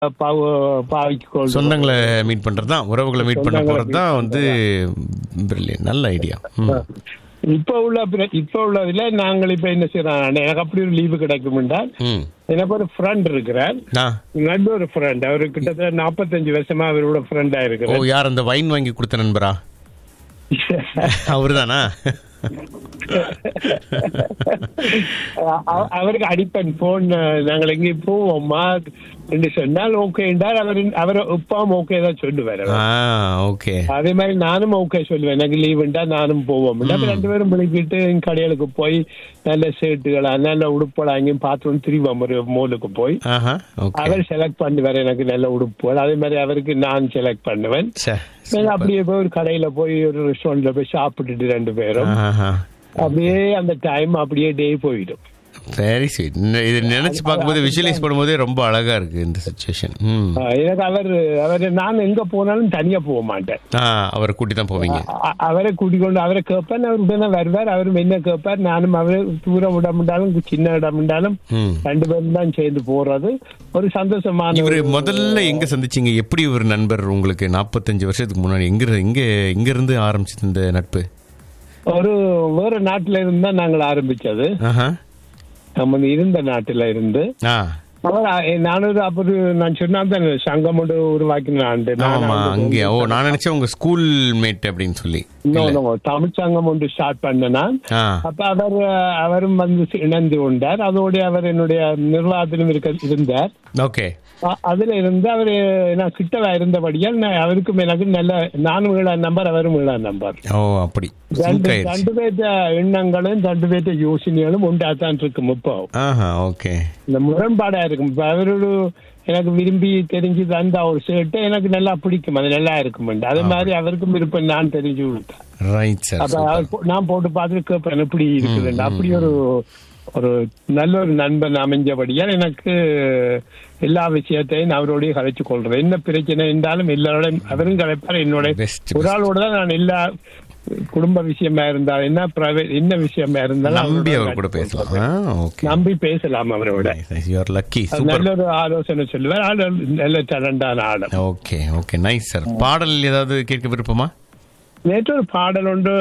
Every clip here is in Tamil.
பாவ- பாவிக்கொள் சொந்தங்களை மீட் பண்றது தான் உறவுகளை மீட் பண்ண சொந்தங்களை போறது தான் வந்து brilliant. நல்ல ஐடியா இப்ப உள்ள பிர- இப்ப உள்ளதுல நாங்கள் இப்ப என்ன செய்யறோம் எனக்கு அப்படி ஒரு லீவு கிடைக்கும் என்றால் ம் எனக்கு ஒரு ஃப்ரெண்ட் இருக்கிறார் ஆ நல்ல ஒரு ஃப்ரெண்ட் அவரு கிட்டத்தட்ட நாற்பத்தஞ்சு வருஷமா அவரோட ஃப்ரெண்டா ஓ இருக்கிறார் யார் அந்த வைன் வாங்கி கொடுத்த நண்பரா அவர்தானா அ- அ- அவருக்கு அடிப்பேன் போன் நாங்கள் எங்கேயும் போவோம்மா என்று சொன்னால் ஓகே என்றால் அவர் அவர் உப்பாவும் ஓகே தான் சொல்லுவார் அவர். ஆ ஓகே அதே மாதிரி நானும் ஓகே சொல்லுவேன் எனக்கு லீவ் உண்டா நானும் போவோம் அப்ப ரெண்டு பேரும் விളിக்கிட்டு கடைகளுக்கு போய் நல்ல ஷர்ட்டுகளா நல்ல உடுப்புகளா அங்கேயும் பார்த்து திரிவோம் ஒரு மோலுக்கு போய் ஆஹா ஓகே அவர் செலக்ட் பண்ணுவார் எனக்கு நல்ல உடுப்புகள் அதே மாதிரி அவருக்கு நான் செலக்ட் பண்ணுவேன் சே நாங்க அப்படியே போய் ஒரு கடையில போய் ஒரு ரெஸ்டாரண்ட்ல போய் சாப்பிட்டுட்டு ரெண்டு பேரும் ஆஹா அப்படியே அந்த டைம் அப்படியே டே போயிடும் வெரி ஸ்வீட் இது நினைச்சு பார்க்கும்போது விஷுவலைஸ் பண்ணும்போதே ரொம்ப அழகா இருக்கு இந்த சுச்சுவேஷன் ம் ஆஹ் எனக்கு அவர் அவர் நான் எங்க போனாலும் தனியா போக மாட்டேன் ஆ அவரை கூட்டி தான் போவீங்க அ- அவரை கூட்டிக் கொண்டு அவரை கேட்பேன் அவர் உடனே வருவார் அவரும் என்ன கேட்பார் நானும் அவரை தூரம் இடம் இருந்தாலும் சின்ன இடம் இருந்தாலும் ம் ரெண்டு பேரும் தான் சேர்ந்து போறது ஒரு சந்தோஷமான இவர் ஒரு- முதல்ல எங்க சந்திச்சீங்க எப்படி ஒரு நண்பர் உங்களுக்கு நாற்பத்தஞ்சு வருஷத்துக்கு முன்னாடி எங்க இரு- எங்க எங்க இருந்து ஆரம்பிச்சது இந்த நட்பு ஒரு வேற நாட்டுல இருந்து தான் நாங்கள் ஆரம்பிச்சது ஆஹா நம்ம இருந்த நாட்டுல இருந்து ஆ அவர் அ- நானூறு அப்படி நான் சொன்னா தான் சங்கம் ஒன்று உருவாக்கினான் ஆமா அங்கே ஓ நான் நினைச்சேன் உங்க ஸ்கூல் மேட் அப்படின்னு சொல்லி தமிழ் சங்கம் ஒன்று ஸ்டார்ட் பண்ணனான் ஆ அப்ப அவர் அவரும் வந்து இணைந்து கொண்டார் அதோட அவர் என்னுடைய நிர்வாகத்திலும் இருக்க இருந்தார் ஓகே அ- அதுல இருந்து அவர் நான் கிட்டவா இருந்தபடியால் நான் அவருக்கும் எனக்கு நல்ல நானும் ஏழாம் நம்பர் அவரும் ஏழாம் நம்பர் ஓ அப்படி ரெண்டு சிங்க் ஆயிடுச்சு ரெண்டு பேர்த்த எண்ணங்களும் ரெண்டு பேர்த்த யோசனைகளும் உண்டாத்தான் இருக்கும் இப்போ ஆஹா ஓகே இந்த முரண்பாடா இருக்கும் இப்ப அவரோட எனக்கு விரும்பி தெரிஞ்சு தந்த ஒரு ஷர்ட் எனக்கு நல்லா பிடிக்கும் அது நல்லா இருக்கும் அதே மாதிரி அவருக்கும் விருப்பம் நான் தெரிஞ்சு கொடுத்தேன் ரைட் சார் அப்ப அவர் போ- நான் போட்டு பார்த்துட்டு கேட்பேன் எப்படி இருக்குது அப்படி ஒரு ஒரு நல்ல ஒரு நண்பன் அமைஞ்சபடியால் எனக்கு எல்லா விஷயத்தையும் அவரோடய கலைச்சு கொள்றேன் என்ன பிரச்சனை இருந்தாலும் எல்லாரோடையும் அவரும் கலைப்பார் என்னோட பெஸ்ட் ஒரு ஆளோட தான் நான் எல்லா குடும்ப விஷயமா இருந்தாலும் என்ன பிரைவேட் என்ன விஷயமா இருந்தாலும் நம்பி அவரோட அவர் கூட பேசலாம் ஆ ஓகே நம்பி பேசலாம் அவரோட யூஆர் லக்கி அது சூப்பர் நல்ல ஒரு ஆலோசனை சொல்லுவார் ஆள் நல்ல டேலண்டான ஆள் ஓகே ஓகே நைஸ் சார் பாடல் ஏதாவது கேட்க விருப்பமா நேற்று ஒரு பாடல் ஒன்று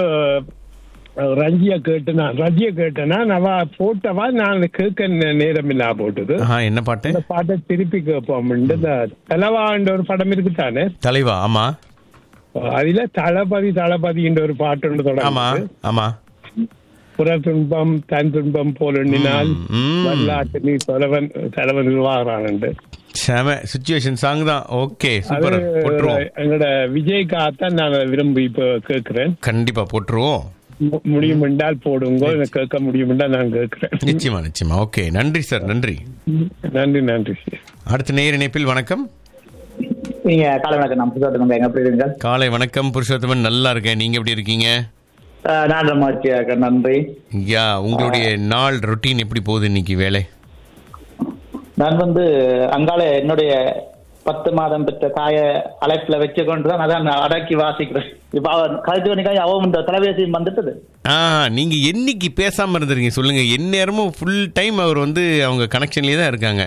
அஹ், ரஞ்சிய கேட்டுனா ரஞ்சிய கேட்டனா அவ போட்டவா நான் கேட்க நே- நேரம் இல்லா போட்டது ஆஹா என்ன பாட்டு இந்த பாட்டை திருப்பி கேட்போம் இந்த தலைவான்ற ஒரு படம் இருக்கு தானே தலைவா ஆமா அதுல தளபதி தளபதின்ற ஒரு பாட்டு ஒன்று ஆமா தொடங்குது ஆமா புற துன்பம் தன் துன்பம் போல் எண்ணினால் ம். வரலாற்று நீ தலைவன் தலைவன் நிர்வாகிறான் செம சுச்சுவேஷன் சாங் தான் ஓகே அது சூப்பர் போட்டுருவோம் எங்களோட விஜய்க்காகத்தான் நான் விரும்பி இப்ப கேட்கிறேன் கண்டிப்பா போட்டுருவோம் மு- முடியும் என்றால் போடுங்க எனக்கு கேட்க முடியும் என்றால் நான் கேட்கிறேன் நிச்சயமா நிச்சயமா ஓகே நன்றி சார் நன்றி நன்றி நன்றி அடுத்த நேர் இணைப்பில் வணக்கம் நீங்க காலை வணக்கம் நான் புதுசாக எங்க எப்படி இருக்கீங்க காலை வணக்கம் புருஷோத்தமன் நல்லா இருக்கேன் நீங்க எப்படி இருக்கீங்க அஹ் நான் ரொம்ப மகிழ்ச்சியா இருக்கேன் நன்றி யா உங்களுடைய நாள் ரொட்டீன் எப்படி போகுது இன்னைக்கு வேலை நான் வந்து அங்கால என்னுடைய பத்து மாதம் பெற்ற தாய அழைப்புல வச்சு கொண்டு தான் அதான் நான் அடக்கி வாசிக்கிறேன் இப்ப அவன் கழிச்சு பண்ணிக்காய் அவன் இந்த தொலைபேசியும் வந்துட்டது ஆ நீங்க என்னைக்கு பேசாம இருந்திருக்கீங்க சொல்லுங்க எந்நேரமும் ஃபுல் டைம் அவர் வந்து அவங்க கனெக்ஷன்லயே தான் இருக்காங்க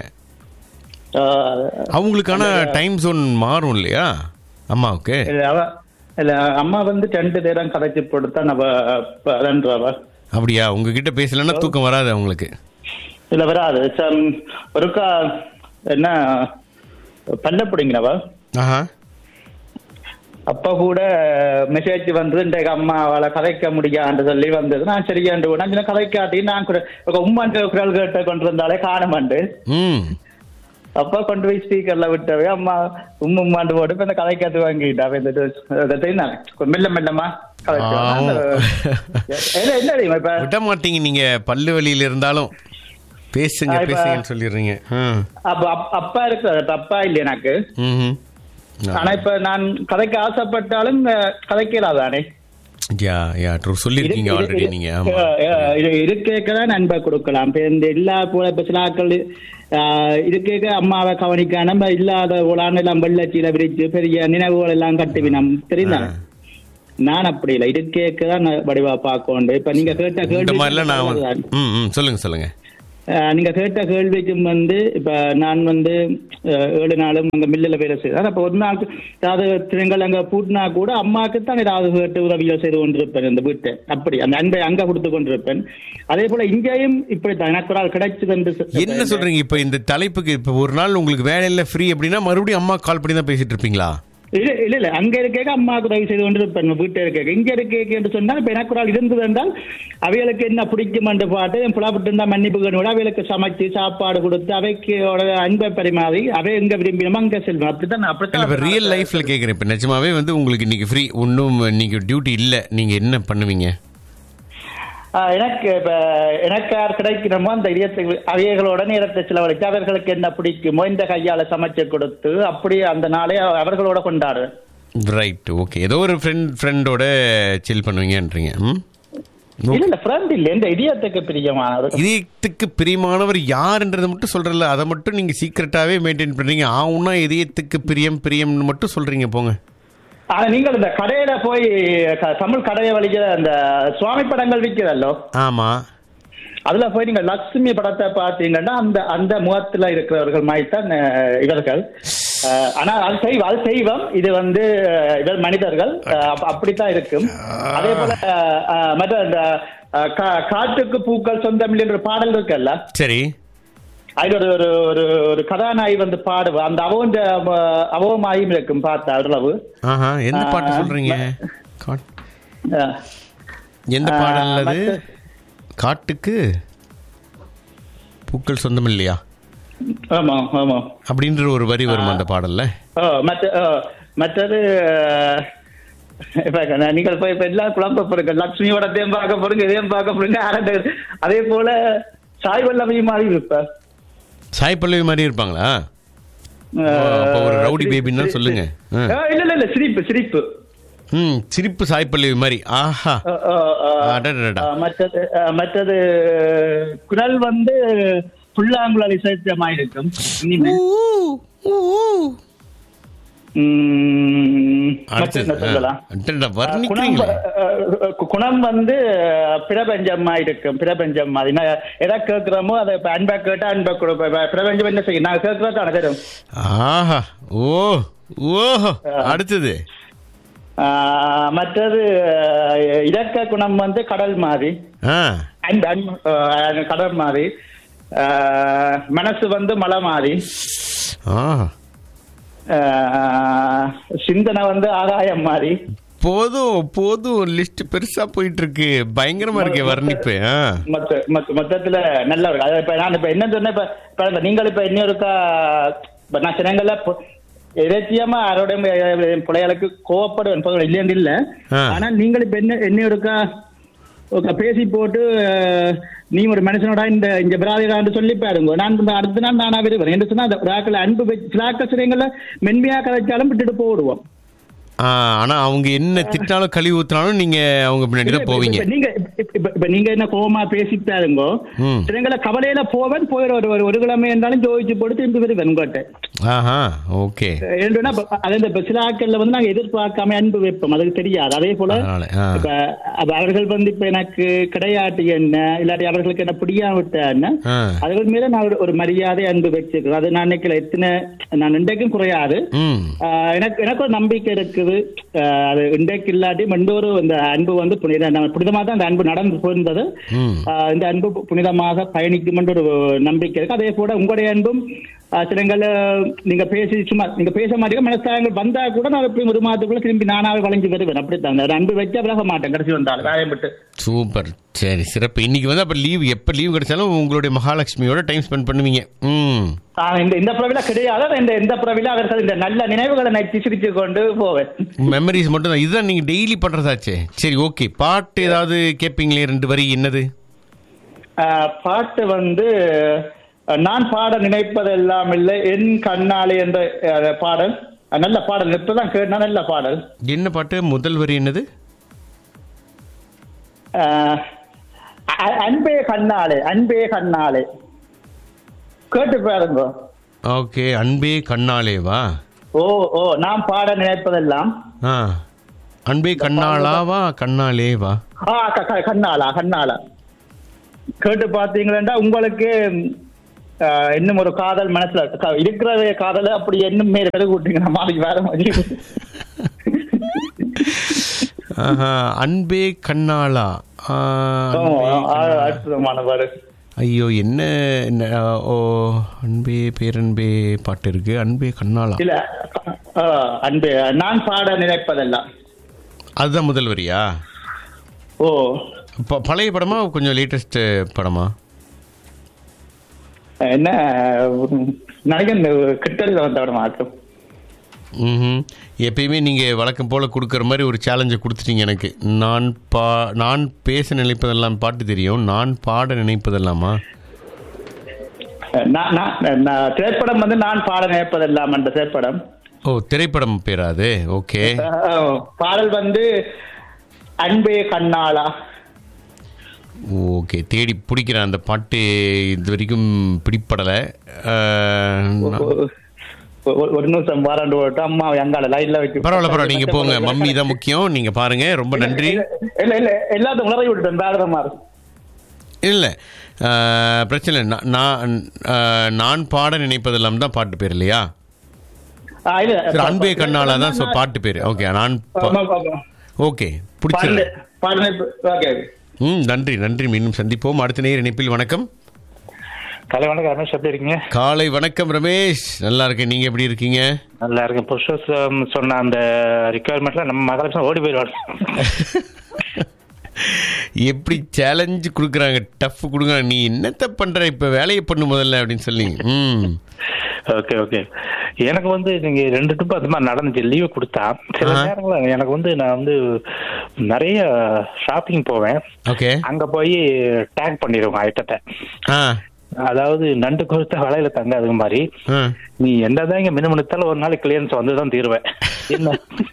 அஹ் அவங்களுக்கான டைம் ஜோன் மாறும் இல்லையா அம்மாவுக்கு இல்ல, அவ இல்ல அம்மா வந்து ரெண்டு நேரம் கதைச்சு போட்டு தான் அவ அதன்றவ அப்படியா உங்ககிட்ட பேசலன்னா தூக்கம் வராது அவங்களுக்கு இல்ல வராது சம் ஒருக்கா என்ன பல்ல பிடிங்கினவ ஆஹா அப்ப கூட மெசேஜ் வந்து இன்றைக்கு அம்மா அவளை கதைக்க முடியான்னு சொல்லி வந்தது நான் சரியாண்டு நான் சின்ன கதைக்காட்டி நான் கூட ஒரு உம்மாண்டு குரல் கேட்ட கொண்டு வந்தாலே காணமாண்டு ம் அப்ப கொண்டு போய் ஸ்பீக்கர்ல விட்டவே அம்மா உம்மு உம்மாண்டு போட்டு இப்ப இந்த கதைக்காத்து வாங்கிட்டா அப்ப இந்த இதை தெரியும் மெல்ல மெல்லமா கதைச்சு ஆமா. என்ன என்ன தெரியுமா இப்ப விட மாட்டீங்க நீங்க பல்லு வலியில இருந்தாலும் பேசுங்க ஆ, இப்ப- பேசுங்கன்னு சொல்லிடுறீங்க ம். அப்ப அப்- அப்பா இருக்கு அது அப்பா இல்லை எனக்கு ம்ஹும். ஆனா இப்ப நான் கதைக்க ஆசைப்பட்டாலும் அஹ், கதைக்கலாதானே யா யா ட்ரூ சொல்லியிருக்கீங்க ஆல்ரெடி நீங்க ஆமா இருக்கேக்கதான் நண்பை கொடுக்கலாம் இப்ப இந்த எல்லா போல இப்ப சில ஆட்கள் ஆஹ், இருக்கேக்க அம்மாவை கவனிக்க நம்ம இல்லாத உலான எல்லாம் வெள்ளச்சீல விரிச்சு பெரிய நினைவுகள் எல்லாம் கட்டுவினம் தெரியுதா நான் அப்படி இல்லை இருக்கேக்க தான் நான் வடிவா பார்க்கணும் இப்ப நீங்க கேட்ட இந்த மாதிரிலாம் நான் கேள்வி வந்து- ம் ம் சொல்லுங்க சொல்லுங்க அஹ், நீங்க கேட்ட கேள்விக்கும் வந்து இப்ப நான் வந்து அஹ், ஏழு நாளும் அங்க மில்லில் வேலை செய்தேன் அப்ப ஒரு நாள் ஏதாவது தினங்கள் அங்க பூட்டினா கூட அம்மாவுக்கு தான் ஏதாவது கேட்டு உதவிகள் செய்து கொண்டிருப்பேன் இந்த வீட்டை அப்படி அந்த அன்பை அங்க கொடுத்து கொண்டிருப்பேன் அதே போல இங்கேயும் இப்படித்தான் எனக்கு ஒரு ஆள் கிடைச்சது என்று சொ- என்ன சொல்றீங்க இப்ப இந்த தலைப்புக்கு இப்ப ஒரு நாள் உங்களுக்கு வேலையில ஃப்ரீ அப்படின்னா மறுபடியும் அம்மா கால் பண்ணி தான் பேசிட்டு இருப்பீங்களா இல்ல இல்ல இல்ல அங்க இருக்க அம்மாவுக்கு உதவி செய்து கொண்டு இருப்பேன் வீட்டை இருக்க இங்க இருக்க என்று சொன்னால் இப்ப எனக்கு ஒரு ஆள் இருந்தது என்றால் அவைகளுக்கு என்ன பிடிக்கும் என்று பாட்டு என் புலாப்பட்டு இருந்தா மன்னிப்பு கேட்டு அவைகளுக்கு சமைச்சு சாப்பாடு கொடுத்து அவைக்கு அன்பை பரிமாறி அவை எங்க விரும்பினோமோ அங்க செல்வேன் அப்படித்தான் இல்ல அப்படித்தான் இப்ப ரியல் லைஃப்ல கேக்குறேன் இப்ப நிஜமாவே வந்து உங்களுக்கு இன்னைக்கு ஃப்ரீ ஒன்றும் நீங்க டியூட்டி இல்ல நீங்க என்ன பண்ணுவீங்க ஆஹ் எனக்கு இப்ப எனக்கு யார் கிடைக்கணுமோ அந்த இதயத்துக்கு அவைகளோட நேரத்தை செலவழித்து அவர்களுக்கு என்ன பிடிக்குமோ இந்த கையால சமைச்சு கொடுத்து அப்படி அந்த நாளை அவர்களோட கொண்டாடுவேன் ரைட் ஓகே ஏதோ ஒரு ஃப்ரெண்ட் ஃப்ரெண்டோட சில் பண்ணுவீங்கன்றீங்க ம்? இல்ல இல்ல ஃப்ரெண்ட் இல்ல இந்த இதயத்துக்கு பிரியமானவர் இதயத்துக்கு பிரியமானவர் யாருன்றதை மட்டும் சொல்றல அதை மட்டும் நீங்க சீக்கிரட்டாவே மெயின்டைன் பண்றீங்க ஆவுன்னா இதயத்துக்கு பிரியம் பிரியம்னு மட்டும் சொல்றீங்க போங்க ஆனா நீங்கள் இந்த கடையில போய் க- தமிழ் கடையை வலிக்கிற அந்த சுவாமி படங்கள் விற்கிறதல்லோ ஆமா அதுல போய் நீங்க லட்சுமி படத்தை பார்த்தீங்கன்னா அந்த அந்த முகத்துல இருக்கிறவர்கள் மாதிரி தான் அஹ், இவர்கள் அஹ், ஆனா அது செய்வம் அது செய்வம் இது வந்து அஹ், இவர் மனிதர்கள் அஹ், அப்ப- அப்படித்தான் இருக்கும் அதே போல அஹ், மற்ற இந்த அஹ், கா- காட்டுக்கு பூக்கள் சொந்தமில்லை என்ற பாடல் இருக்குல்ல சரி அதுல ஒரு ஒரு ஒரு ஒரு கதாநாயகி வந்து பாடுவா அந்த அவன் அவமாயும் இருக்கும் பார்த்தா ஓரளவு ஆஹா எந்த பாட்டு ஆ, சொல்றீங்க காட்- அஹ், எந்த ஆ, பாடல் அது மத்த- காட்டுக்கு பூக்கள் சொந்தம் இல்லையா ஆமா ஆமா அப்படின்ற ஒரு வரி வரும் அந்த பாடல்ல ஓ, மற்ற ஓ, மற்றது அஹ், இப்ப நான் நீங்கள் போய் இப்ப எல்லாம் குழம்ப போறீங்க லட்சுமியோட தேம் பார்க்க போறீங்க இதையும் பார்க்க போறீங்க அரண்டை அதே போல சாய் வல்லமை மாதிரி இருப்ப சாய் பல்லவி மாதிரி இருப்பாங்களா ஓ, அப்ப ஒரு ரவுடி பேபின்னு தான் சொல்லுங்க ஆ. இல்ல இல்ல இல்ல சிரிப்பு சிரிப்பு ம் சிரிப்பு சாய் பல்லவி மாதிரி ஆஹா அஹ், அஹ், அஹ், அடடடா. அஹ், மற்றது அஹ், மற்றது குரல் வந்து புல்லாங்குழல் இசைத்தமாய் இருக்கும் இனிமே உம், மற்ற அடுத்தது என்ன சொல்லலாம் ஆ. அடடா, குணம் வர்ணிக்கிறீங்களே அஹ், குணம் வந்து அஹ், பிரபஞ்சமா இருக்கும் பிரபஞ்சம் மாதிரி நான் எதை கேட்கிறோமோ அதை இப்ப அன்பா கேட்டா அன்பா கொடுப்பேன் இப்ப பிரபஞ்சம் என்ன செய்யும் நான் கேட்கறது தானே தரும் ஆஹா ஓ ஓஹோ அடுத்தது ஆஹ், மற்றது அஹ், இலக்க குணம் வந்து கடல் மாதிரி ஆ அன்பு அன்பு, அஹ், கடல் மாதிரி ஆஹ், மனசு வந்து மலை மாதிரி ஆஹா ஆஹ், சிந்தனை வந்து ஆகாயம் மாதிரி போதும் போதும் லிஸ்ட் பெருசா போயிட்டு இருக்கு பயங்கரமா இருக்கே வர்ணிப்பு ஆ. மொத்த மொத்த- மொத்தத்துல நல்லா இருக்கு அது இப்ப நான் இப்ப என்ன சொன்னேன் இப்ப இப்ப இந்த நீங்கள் இப்ப இன்னும் இருக்கா இப்ப நான் சின்னங்கள்ல எதாச்சியமா யாரோட பிள்ளைகளுக்கு கோவப்படுவேன் பொதுவாக இல்லைன்னு இல்ல ஆ. ஆனா நீங்கள் இப்ப என்ன என்ன இருக்கா ஒரு பேசி போட்டு அஹ், நீ ஒரு மனுஷனோட இந்த இந்த பிராதிகான்னு சொல்லி பாருங்க நான் இந்த அடுத்த நாள் நானா விரும்புறேன் என்று சொன்னா அந்த ராக்கள் அன்பு வச்சு ராக்க சிறைங்களை மென்மையா கதைச்சாலும் விட்டுட்டு போடுவோம் ஆ, ஆனா அவங்க என்ன திட்டாலும் கழுவி ஊத்தினாலும் நீங்க அவங்க பின்னாடி தான் போவீங்க இப்ப நீங்க இப்ப- இப்ப- இப்ப நீங்க என்ன கோவமா பேசிட்டாருங்கோ ம். சிலங்களை கவலையில போவேன் போயிட ஒரு ஒரு- ஒரு கிழமை இருந்தாலும் ஜோதிச்சு போட்டு திரும்பி வருவேன் உங்கள்கிட்ட ஆஹா ஓகே ஏன்னா இப்ப அது இந்த இப்ப சில ஆட்கள்ல வந்து நாங்க எதிர்பார்க்காம அன்பு வைப்போம் அதுக்கு தெரியாது அதே போல அதனால, ஆ. இப்ப அப்ப அவர்கள் வந்து இப்ப எனக்கு கிடையாட்டி என்ன இல்லாட்டி அவர்களுக்கு என்ன பிடிக்காம விட்டா என்ன ஆ. அவர்கள் மேல நான் ஒரு- ஒரு மரியாதை அன்பு வச்சிருக்கேன் அது நான் நினைக்கல எத்தனை நான் இன்றைக்கும் குறையாது ம் ஆஹ் எனக்கு எனக்கு ஒரு நம்பிக்கை இருக்குது ஆஹ் அது இன்றைக்கு இல்லாட்டி ஒரு இந்த அன்பு வந்து புனித நம்ம புனிதமாக தான் அந்த அன்பு நடந்து போயிருந்தது ம் ஆஹ் இந்த அன்பு புனிதமாக பயணிக்கும் என்ற ஒரு நம்பிக்கை இருக்கு அதே போல உங்களுடைய அன்பும் ஆஹ் சிலங்கள நீங்க பேசி சும்மா நீங்க பேச மாட்டீங்க மனசாயங்கள் வந்தா கூட நான் எப்படி ஒரு மாதத்துக்குள்ள திரும்பி நானாவே வளைஞ்சு வருவேன் அப்படித்தான் அந்த அன்பு வச்சு விலக மாட்டேன் கடைசி வந்தாலும் வேலையை விட்டு சூப்பர் சரி சிறப்பு இன்னைக்கு வந்து அப்ப லீவ் எப்ப லீவ் கிடைச்சாலும் உங்களுடைய மகாலட்சுமியோட டைம் ஸ்பெண்ட் பண்ணுவீங்க ம் ஆஹ் இந்த இந்த பிறவில கிடையாது ஆனா இந்த இந்த பிறவில அவர்கள் இந்த நல்ல நினைவுகளை நச்சு சிரிச்சு கொண்டு போவேன் மெமரிஸ் மட்டும் தான் இதுதான் நீங்க டெய்லி பண்றதாச்சே சரி ஓகே பாட்டு ஏதாவது கேட்பீங்களே ரெண்டு வரி என்னது ஆஹ் பாட்டு வந்து அஹ், நான் பாட நினைப்பதெல்லாம் இல்லை என் கண்ணாலே என்ற அஹ், பாடல் அஹ், நல்ல பாடல் இப்பதான் கேட்டா நல்ல பாடல் என்ன பாட்டு முதல் வரி என்னது ஆஹ், அ- அன்பே கண்ணாலே அன்பே கண்ணாலே கேட்டு பாருங்க ஓகே அன்பே கண்ணாலேவா ஓ ஓ நான் பாட நினைப்பதெல்லாம் ஆ அன்பே கண்ணாளாவா கண்ணாலேவா ஆ க- க- கண்ணாலா கண்ணாலா கேட்டு பாத்தீங்களா உங்களுக்கு ஆஹ், இன்னும் ஒரு காதல் மனசுல க- இருக்கிற காதல அப்படி இன்னும் மேல கூட்டிங்கன்னா மாதிரி வேற மாதிரி ஆஹா, அன்பே கண்ணாளா ஆ, ஆமா, அன்பே ஆ, கண்ணாளா. அற்புதமான பாரு ஐயோ என்ன என்ன, ஓ அன்பே பேரன்பே பாட்டு இருக்கு அன்பே கண்ணாளா இல்ல ஆஹ், அன்பு நான் பாட நினைப்பதெல்லாம் அதுதான் முதல் வரியா ஓ ப- பழைய படமா கொஞ்சம் லேட்டஸ்ட் படமா என்ன நினைக்கிறேன் கிட்டடியில் வந்த விட மாற்றம் ம் எப்பயுமே நீங்கள் வழக்கம் போல் கொடுக்குற மாதிரி ஒரு சேலஞ்சை கொடுத்துட்டீங்க எனக்கு நான் பா நான் பேச நினைப்பதெல்லாம் பாட்டு தெரியும் நான் பாட நினைப்பதெல்லாமா நான் நான் நான் திரைப்படம் வந்து நான் பாட நினைப்பதெல்லாம் என்ற திரைப்படம் ஓ திரைப்படம் பேரா அது ஓகே ஆஹ், பாடல் வந்து அன்பே கண்ணாளா ஓகே தேடி பிடிக்கிறேன் அந்த பாட்டு இது வரைக்கும் பிடிப்படலை அஹ், நான்- ஒ- ஒ- ஒரு நிமிஷம் வாராண்டு போட்டு அம்மா எங்கால லைன்ல வச்சு பரவாயில்ல பரவாயில்ல நீங்கள் போங்க மம்மி தான் முக்கியம் நீங்கள் பாருங்கள் ரொம்ப நன்றி இல்ல இல்ல எல்லாத்தையும் உணரை விட்டுட்டேன் வேற மாதிரி இல்லை பிரச்சனை இல்லை நான் நான் அஹ், நான் பாட நினைப்பதெல்லாம் தான் பாட்டு பேர் இல்லையா ஆ, இல்ல சரி அன்பே கண்ணாலா தான் so பாட்டு பேர் ஓகே நான் பா- ஆமா, ஆமா. ஓகே பாடல் பிடிச்சிருந்தேன் பாடல் ஓகே ம் நன்றி நன்றி மீண்டும் சந்திப்போம் அடுத்த நேர் இணைப்பில் வணக்கம் கலை வணக்கம் ரமேஷ் எப்படி இருக்கீங்க காலை வணக்கம் ரமேஷ் நல்லா இருக்கேன் நீங்க எப்படி இருக்கீங்க நல்லா இருக்கேன் புருஷஸ் சொன்ன அந்த ரிக்குவயர்மெண்ட்ல நம்ம மகாலட்சுமி ஓடி போயிடுவாங்க எப்படி சேலஞ்சு கொடுக்குறாங்க டஃப் கொடுக்குறாங்க நீ என்னத்த பண்ற இப்ப வேலையை பண்ணு முதல்ல அப்படின்னு சொல்லி ம் ஓகே ஓகே எனக்கு வந்து நீங்க ரெண்டு ட்ரிப் அது மாதிரி நடந்துச்சு லீவு கொடுத்தா சில ஆஹா. நேரங்கள்ல எனக்கு வந்து நான் வந்து நிறைய ஷாப்பிங் போவேன் ஓகே அங்க போய் டேக் பண்ணிடுவேன் ஐட்டத்தை ஆ அதாவது நண்டு கொடுத்த வலையில தங்காதுங்க மாதிரி ஆ. நீ என்னதான் இங்க மினிமம் எடுத்தாலும் ஒரு நாளைக்கு கிளியன்ஸ் வந்து தான் தீருவேன் என்ன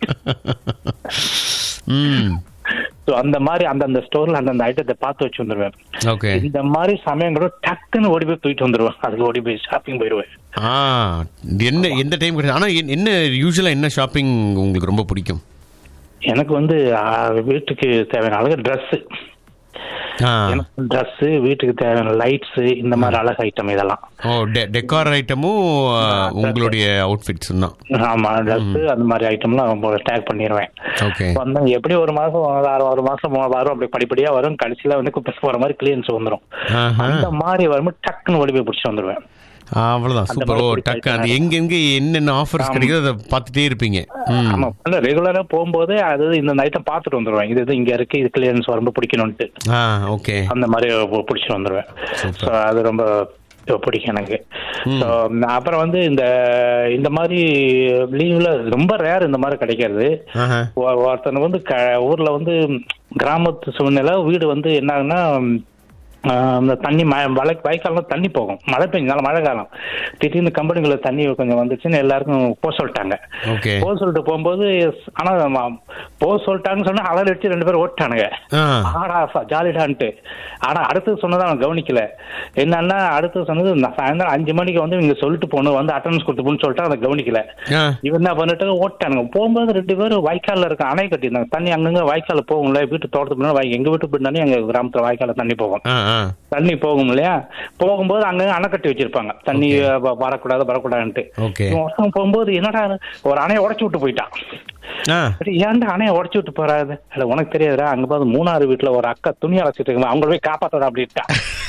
ம் So, அந்த மாதிரி அந்தந்த ஸ்டோர்ல அந்தந்த ஐட்டத்தை பார்த்து வச்சு வந்துருவேன் ஓகே இந்த மாதிரி சமயங்களும் டக்குன்னு ஓடி போய் தூக்கிட்டு வந்துருவேன் அதுக்கு ஓடி போய் ஷாப்பிங் போயிடுவேன் ஆ என்ன எந்த டைம் கிடையாது ஆனால் என்ன யூஸ்வலாக என்ன ஷாப்பிங் உங்களுக்கு ரொம்ப பிடிக்கும் எனக்கு வந்து ஆ, வீட்டுக்கு தேவையான அழகு ட்ரெஸ் ஆ எனக்கு ட்ரெஸ் வீட்டுக்கு தேவையான லைட்ஸ் இந்த மாதிரி அழகு ஐட்டம் இதெல்லாம் ஓ டெ டெக்கார் ஐட்டமும் ஆ, உங்களுடைய அவுட்ஃபிட்ஸ் தான் ஆமா ட்ரெஸ் அந்த மாதிரி ஐட்டம்லாம் ரொம்ப டேக் பண்ணிடுவேன் ஓகே வந்து எப்படி ஒரு மாசம் ஆறு ஆறு மாசம் மூணு வாரம் அப்படி படிப்படியா வரும் கடைசியில வந்து குப்பை போற மாதிரி கிளியன்ஸ் வந்துரும் ஆஹா அந்த மாதிரி வரும்போது டக்குன்னு ஓடி போய் பிடிச்சி வந்துருவேன் அவ்வளோதான் அந்த சூப்பர் ஓ மாதிரி டக்கு அது எங்கெங்க என்னென்ன ஆஃபர்ஸ் கிடைக்குதோ அதை பார்த்துட்டே இருப்பீங்க ம் ஆமா இல்ல ரெகுலரா போகும்போது அது இந்த ஐட்டம் பார்த்துட்டு வந்துருவேன் இது இது இங்க இருக்கு இது கிளியன்ஸ் ரொம்ப பிடிக்கணும்ட்டு ஆ ஓகே அந்த மாதிரி பிடிச்சி வந்துருவேன் Super. So, அது ரொம்ப பிடிக்கும் எனக்கு So, அப்புறம் வந்து இந்த இந்த மாதிரி லீவ்ல ரொம்ப ரேர் இந்த மாதிரி கிடைக்கிறது ஆஹா ஒ- ஒருத்தனுக்கு வந்து க ஊர்ல வந்து கிராமத்து சூழ்நிலை வீடு வந்து என்ன ஆகுன்னா ஆஹ், இந்த தண்ணி மழை மழை வாய்க்காலம் தண்ணி போகும் மழை பெஞ்சனால மழை காலம் திடீர்னு கம்பெனிக்குள்ள தண்ணி கொஞ்சம் வந்துச்சுன்னு எல்லாருக்கும் போக சொல்லிட்டாங்க ஓகே போக சொல்லிட்டு போகும்போது ஆனா ம- போக சொல்லிட்டாங்கன்னு சொன்னா அலர் அடிச்சு ரெண்டு பேரும் ஓட்டானுங்க ஆ ஆடா ச- ஜாலிடான்ட்டு ஆனா அடுத்தது சொன்னதை அவன் கவனிக்கல என்னன்னா அடுத்தது சொன்னது நான் சாயந்தரம் அஞ்சு மணிக்கு வந்து இங்க சொல்லிட்டு போகணும் வந்து அட்டன்ஸ் கொடுத்து போன்னு சொல்லிட்டு அதை கவனிக்கல ஆ இவன் என்ன பண்ணிட்டு ஓட்டானுங்க போகும்போது ரெண்டு பேரும் வாய்க்கால்ல இருக்க அணை கட்டியிருந்தாங்க தண்ணி அங்கங்க வாய்க்கால போகும்ல வீட்டு தோட்டத்துக்கு முன்னாடி வாய்- எங்க வீட்டு பின்னாடி எங்க கிராமத்துல வாய்க்கால தண்ணி போகும் ஆ ஆ தண்ணி போகும் இல்லையா போகும்போது அங்க அணை கட்டி வச்சிருப்பாங்க தண்ணி வ- வரக்கூடாது வரக்கூடாதுன்ட்டு ஓகே இவன் ஒருத்தன் போகும்போது என்னடா ஒரு அணையை உடைச்சு விட்டு போயிட்டான் ஆ சரி, ஏன்டா அணையை உடைச்சு விட்டு போறாது இல்ல உனக்கு தெரியாதுடா அங்க பார்த்து மூணாறு வீட்டுல ஒரு அக்கா துணி அழைச்சிட்டு இருக்காங்க அவங்கள போய் காப்பாத்தடா அப்படின்ட்டா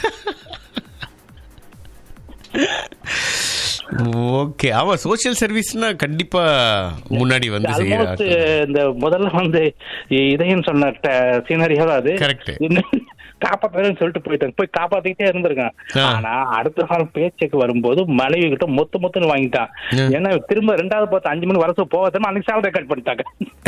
ஓகே அவன் சோஷியல் சர்வீஸ்னா கண்டிப்பா முன்னாடி வந்து ஆல்மோஸ்ட் செய்யறாரு இந்த முதல்ல வந்து இதயம் சொன்ன சீனரியா அது Correct. காப்பாத்துறேன்னு சொல்லிட்டு போயிட்டாங்க போய் காப்பாத்திக்கிட்டே இருந்திருக்கான் ஆ. ஆனா அடுத்த நாள் பேச்சுக்கு வரும்போது மனைவி கிட்ட மொத்த மொத்தம் வாங்கிட்டான் ஆ. ஏன்னா திரும்ப ரெண்டாவது பார்த்து அஞ்சு மணி வருஷம் போகாத அன்னைக்கு சேலரி கட் பண்ணிட்டாங்க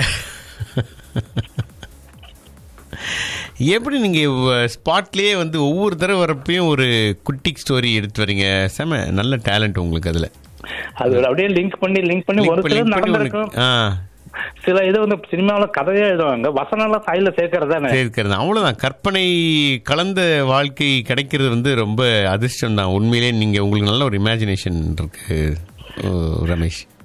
எப்படி நீங்க ஸ்பாட்லயே வந்து ஒவ்வொரு தடவை வரப்பையும் ஒரு குட்டி ஸ்டோரி எடுத்து வரீங்க செம நல்ல டேலண்ட் உங்களுக்கு அதுல அது அப்படியே லிங்க் பண்ணி லிங்க் பண்ணி ஒரு Link பண்ணி- சிலர் link பண்ணி நடந்திருக்கும் உனக்கு- ஆ சில இது வந்து சினிமாவுல கதையே எழுதுவாங்க வசனம் எல்லாம் சைட்ல சேர்க்கறது தானே சேர்க்கிறது அவ்வளவுதான் கற்பனை கலந்த வாழ்க்கை கிடைக்கிறது வந்து ரொம்ப அதிர்ஷ்டம் தான் உண்மையிலே நீங்க உங்களுக்கு நல்ல ஒரு இமேஜினேஷன் இருக்கு ஓ, ரமேஷ்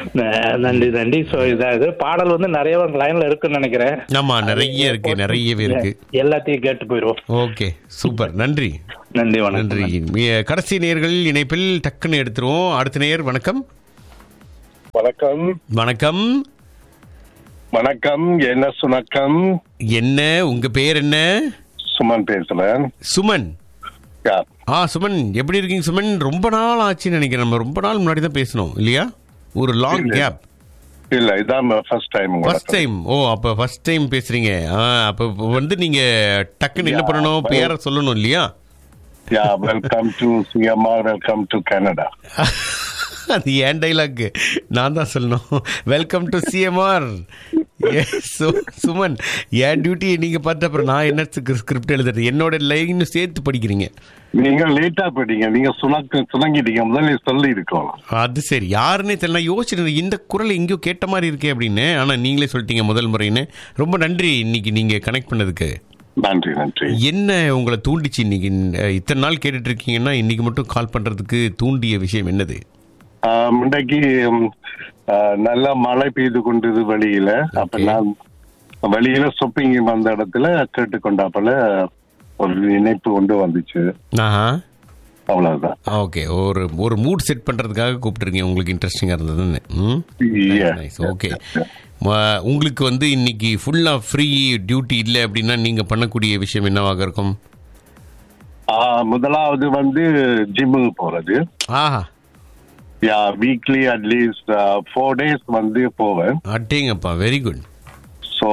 ந- நன்றி நன்றி ஸோ இதாவது பாடல் வந்து நிறைய லைன்ல இருக்குன்னு நினைக்கிறேன் ஆமா நிறைய இருக்கு நிறையவே இருக்கு எல்லாத்தையும் கேட்டு போயிடுவோம் ஓகே சூப்பர் நன்றி நன்றி வணக்கம் நன்றி மி- கடைசி நேர்கள் இணைப்பில் டக்குன்னு எடுத்துருவோம் அடுத்த நேர் வணக்கம் வணக்கம் வணக்கம் வணக்கம் என்ன சுணக்கம் என்ன உங்க பேர் என்ன சுமன் பேசுறேன் சுமன் யா, ஆ சுமன் எப்படி இருக்கீங்க சுமன் ரொம்ப நாள் ஆச்சுன்னு நினைக்கிறேன் நம்ம ரொம்ப நாள் முன்னாடி தான் பேசணும் இல்லையா ஒரு லாங் இல்ல. கேப் இல்ல இதான் ஃபர்ஸ்ட் டைம் ஃபர்ஸ்ட் டைம் ஓ அப்ப ஃபர்ஸ்ட் டைம் பேசுறீங்க ஆ அப்ப வந்து நீங்க டக்குன்னு என்ன Yeah, பண்ணணும் but- பேரை சொல்லணும் இல்லையா yeah welcome to CMR welcome to Canada அது ஏன் டைலாக் நான் தான் சொல்லணும் வெல்கம் டு சிஎம்ஆர் சுமன் என் டியூட்டி நீங்க பார்த்து அப்புறம் நான் என்ன ஸ்கிரிப்ட் எழுதுறது என்னோட லைன் சேர்த்து படிக்கிறீங்க நீங்க லேட்டா போயிட்டீங்க நீங்க சுணக்க சுணங்கிட்டீங்க முதல்ல சொல்லி இருக்கோம் அது சரி யாருன்னே தெரியல நான் யோசிச்சிருந்தேன் இந்த குரல் எங்கேயோ கேட்ட மாதிரி இருக்கே அப்படின்னு ஆனா நீங்களே சொல்லிட்டீங்க முதல் முறைன்னு ரொம்ப நன்றி இன்னைக்கு நீங்க கனெக்ட் பண்ணதுக்கு நன்றி நன்றி என்ன உங்களை தூண்டிச்சு இன்னைக்கு அஹ், இத்தனை நாள் கேட்டுட்டு இருக்கீங்கன்னா இன்னைக்கு மட்டும் கால் பண்றதுக்கு தூண்டிய விஷயம் என்னது ஆம், இன்றைக்கு ம், ஆ, நல்லா மழை பெய்து கொண்டது வெளியில அப்ப Okay. நான் வெளியில ஷாப்பிங் வந்த இடத்துல கேட்டுக்கொண்டாப்பல ஒரு இணைப்பு கொண்டு வந்துச்சு ஆஹா அவ்வளவுதான் ஓகே ஒரு ஒரு மூட் செட் பண்றதுக்காக கூப்பிட்டுருக்கீங்க உங்களுக்கு இன்ட்ரெஸ்டிங்கா இருந்ததுன்னு ம் Yeah. நைஸ் ஓகே உங்களுக்கு வந்து இன்னைக்கு ஃபுல்லா ஃப்ரீ டியூட்டி இல்லை அப்படின்னா நீங்க பண்ணக்கூடிய விஷயம் என்னவாக இருக்கும் ஆ, முதலாவது வந்து ஜிம்முக்கு போறது ஆஹா yeah weekly at least four days வந்து போவேன் அட்டேங்கப்பா very good so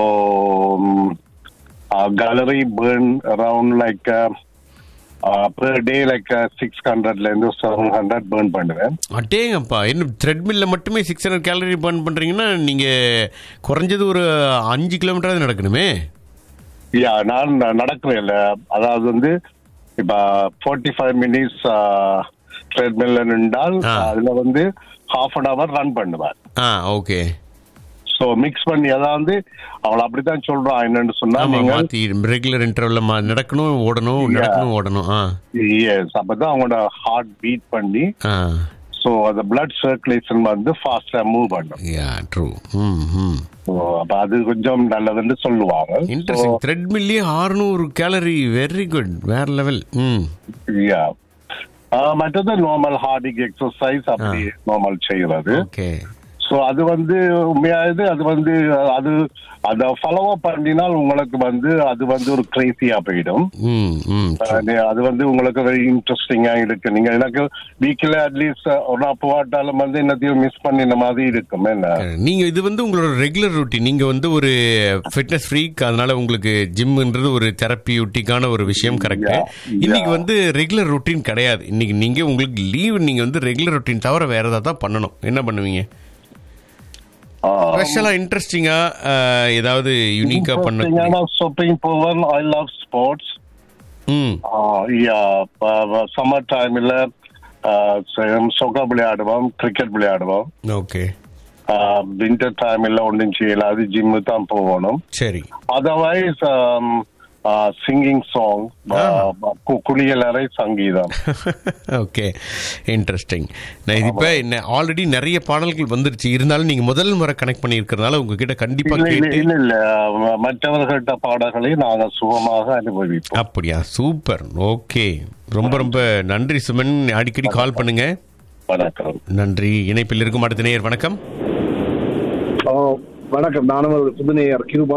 calorie burn around like per day like six ஹண்ட்ரட்லேருந்து செவன் ஹண்ட்ரட் பேர்ன் பண்ணுவேன் அட்டேங்கப்பா என்ன த்ரெட்மில்ல மட்டுமே சிக்ஸ் ஹண்ட்ரட் கேலரி பர்ன் பண்றீங்கன்னா நீங்க குறைஞ்சது ஒரு அஞ்சு கிலோமீட்டராவது நடக்கணுமே யா நான் நடக்கிறேன் இல்லை அதாவது வந்து இப்போ ஃபார்ட்டி ஃபைவ் மினிட்ஸ் ட்ரெட்மில்ல நின்றால் ஆ. அதில் வந்து ஹாஃப் அன் ஹவர் ரன் பண்ணுவேன் ஆ ஓகே ஸோ மிக்ஸ் பண்ணி அதாவது அவள் அப்படித்தான் சொல்றான் என்னன்னு சொன்னா ஆமா நீங்க மாத்தி ரெகுலர் இன்டர்வல்ல நடக்கணும் ஓடணும் Yeah. நடக்கணும் ஓடணும் ஆ எஸ் அப்பதான் அவங்களோட ஹார்ட் பீட் பண்ணி ஆ ஸோ அந்த பிளட் சர்க்குலேஷன் வந்து ஃபாஸ்டா மூவ் பண்ணும் யா ட்ரூ ம் ம் ஸோ அப்ப அது கொஞ்சம் நல்லதுன்னு சொல்லுவாங்க இன்ட்ரெஸ்டிங் த்ரெட்மில்லே 600 கேலரி வெரி குட் வேற லெவல் ம் யா மற்றது நார்மல் ஹார்டிக் எக்ஸசைஸ் அப்படி நார்மல் செய்யறது ஓகே ஸோ அது வந்து உண்மையாவது அது வந்து அது அதை ஃபாலோ பண்ணினால் உங்களுக்கு வந்து அது வந்து ஒரு கிரேசியா போயிடும் ம் ம் அது அது வந்து உங்களுக்கு வெரி இன்ட்ரெஸ்டிங்கா இருக்கு நீங்க எனக்கு வீக்ல அட்லீஸ்ட் ஒரு அப்போ வாட்டாலும் வந்து என்னத்தையும் மிஸ் பண்ணின மாதிரி இருக்கும் என்ன நீங்க இது வந்து உங்களோட ரெகுலர் ரொட்டீன் நீங்க வந்து ஒரு ஃபிட்னஸ் ஃப்ரீக் அதனால உங்களுக்கு ஜிம்ன்றது ஒரு தெரப்பியூட்டிக்கான ஒரு விஷயம் கரெக்ட் Yeah, இன்னைக்கு yeah. வந்து ரெகுலர் ரொட்டீன் கிடையாது இன்னைக்கு நீங்க உங்களுக்கு லீவ் நீங்க வந்து ரெகுலர் ரொட்டீன் தவிர வேற ஏதாவது தான் பண்ணணும் என்ன பண்ணுவீங்க ஸ்பெஷலா இன்ட்ரெஸ்டிங்கா ஏதாவது யுனிக்கா பண்ண ஷாப்பிங் போவேன் ஐ லவ் ஸ்போர்ட்ஸ் ம் சம்மர் டைம்ல சொக்கா விளையாடுவோம் கிரிக்கெட் விளையாடுவோம் ஓகே வின்டர் டைம்ல ஒன்றும் செய்யலாது ஜிம்மு தான் போகணும் சரி அதர்வைஸ் சிங்கிங் சாங் குளியலறை சங்கீதம் ஓகே இன்ட்ரெஸ்டிங் நான் இப்போ ஆல்ரெடி நிறைய பாடல்கள் வந்துருச்சு இருந்தாலும் நீங்க முதல் முறை கனெக்ட் பண்ணியிருக்கிறதுனால உங்ககிட்ட கண்டிப்பா இல்ல இல்ல கேட்டு இல்ல இல்ல ம- மற்றவர்கள்ட்ட பாடல்களை நாங்க சுகமாக அனுபவிப்போம் அப்படியா சூப்பர் ஓகே ரொம்ப ரொம்ப நன்றி சுமன் அடிக்கடி கால் பண்ணுங்க வணக்கம் நன்றி இணைப்பில் இருக்கும் அடுத்த நேயர் வணக்கம் ஓ வணக்கம் நானும் ஒரு புதுநேயர் கியூபா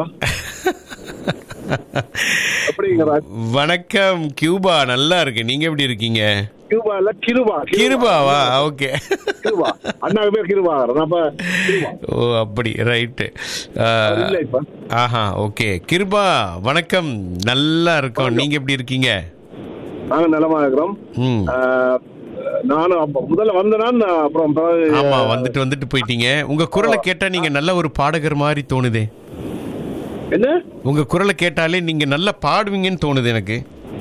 எப்படிங்கிற வணக்கம் கியூபா நல்லா இருக்கு நீங்க எப்படி இருக்கீங்க கியூபா இல்ல கிருபா கிருபாவா ஓகே கிருபா அண்ணாக்கு பேர் கிருபா அப்ப கிருபா ஓ அப்படி ரைட்டு அவர் இல்ல இப்ப ஆஹா ஓகே கிருபா வணக்கம் நல்லா இருக்கோம் நீங்க எப்படி இருக்கீங்க நாங்க நலமா இருக்கிறோம் ம் ஆஹ், நானும் அப்ப முதல்ல வந்தேன் அப்புறம் பிறகு, ஆமா வந்துட்டு வந்துட்டு போயிட்டீங்க உங்க குரலை கேட்டா நீங்க நல்ல ஒரு பாடகர் மாதிரி தோணுதே என்ன உங்க குரலை கேட்டாலே நீங்க நல்லா பாடுவீங்கன்னு தோணுது எனக்கு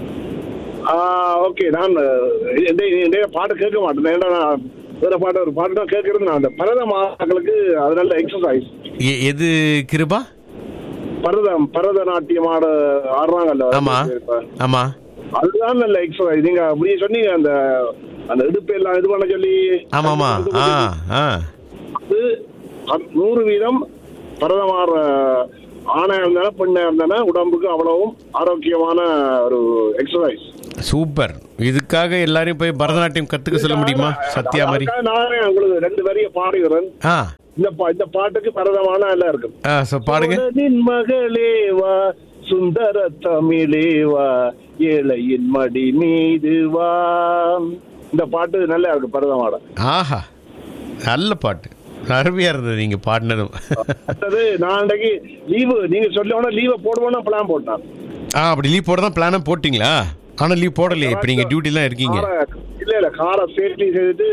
ஓகே நான் இந்த- இந்த பாட்டு கேட்க மாட்டேன் ஏன்னா நான் வேற பாட்டு ஒரு பாட்டு தான் கேட்கறது நான் அந்த பரத மாக்களுக்கு அது நல்ல எக்ஸசைஸ் எ- எது கிருபா பரதம் பரதநாட்டியம் ஆட ஆடுறாங்கல்ல ஆமா இப்ப. ஆமா அதுதான் நல்ல எக்ஸசைஸ் நீங்க அப்படியே சொன்னீங்க அந்த அந்த இடுப்பு எல்லாம் இது பண்ண சொல்லி ஆமா ஆமா ஆ ஆ அது அ- நூறு வீதம் பிரதமர் அஹ், ஆணா இருந்தாலும் பெண்ணா இருந்தாலும் உடம்புக்கு அவ்வளவும் ஆரோக்கியமான ஒரு எக்ஸசைஸ் சூப்பர் இதுக்காக எல்லாரையும் போய் பரதநாட்டியம் கத்துக்க சொல்ல முடியுமா சத்யா மாதிரி அதுக்காக நானே உங்களுக்கு ரெண்டு வரிய பாடுகிறேன் ஆ இந்த பா- இந்த பாட்டுக்கு பரதமான எல்லாம் இருக்கும் ஆ ஸோ பாடுங்க சோழனின் மகளே வா சுந்தர தமிழே வா ஏழையின் மடி மீது வா இந்த பாட்டு நல்லா இருக்கு பரதமாட ஆஹா நல்ல பாட்டு அருமையா இருந்தது நீங்க பாடினதும் அடுத்தது நான் அன்றைக்கு லீவு நீங்க சொல்லி லீவை போடுவோம்னா பிளான் போட்டான் ஆ அப்படி லீவ் போட தான் பிளானாக போட்டிங்களா ஆனால் லீவ் போடலையே இப்போ நீங்கள் டியூட்டிலாம் இருக்கீங்க காரை- இல்ல இல்ல காரை சேஃப்டி செய்துட்டு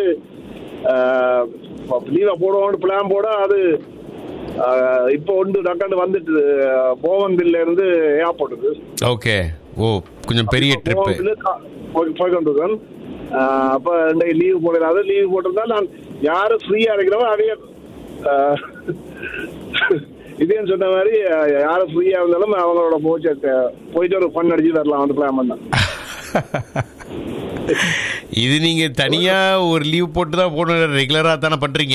லீவை போடுவோம்னு பிளான் போட அது ஆஹ், இப்போ ஒன்று டக்காண்டு வந்துட்டு போவன்பில்ல இருந்து ஏர்போர்ட்டுக்கு ஓகே ஓ கொஞ்சம் பெரிய ட்ரிப்பு போவன்பில்லு கா- போய் போய் கொண்டிருக்கேன் ஆஹ், அப்ப இன்றைக்கு லீவு போடலாது லீவு போட்டிருந்தா நான் யாரு ஃப்ரீயா இருக்கிறவோ அதைய இதேன்னு சொன்ன மாதிரி ஆஹ், யாரு ஃப்ரீயா இருந்தாலும் அவங்களோட போச்சு போயிட்டு ஒரு ஃபன் அடிச்சு வரலாம் வந்து பிளான் பண்ணேன் இது நீங்க தனியா ஒரு லீவ் போட்டு தான் போடணும் ரெகுலரா தானே பண்றீங்க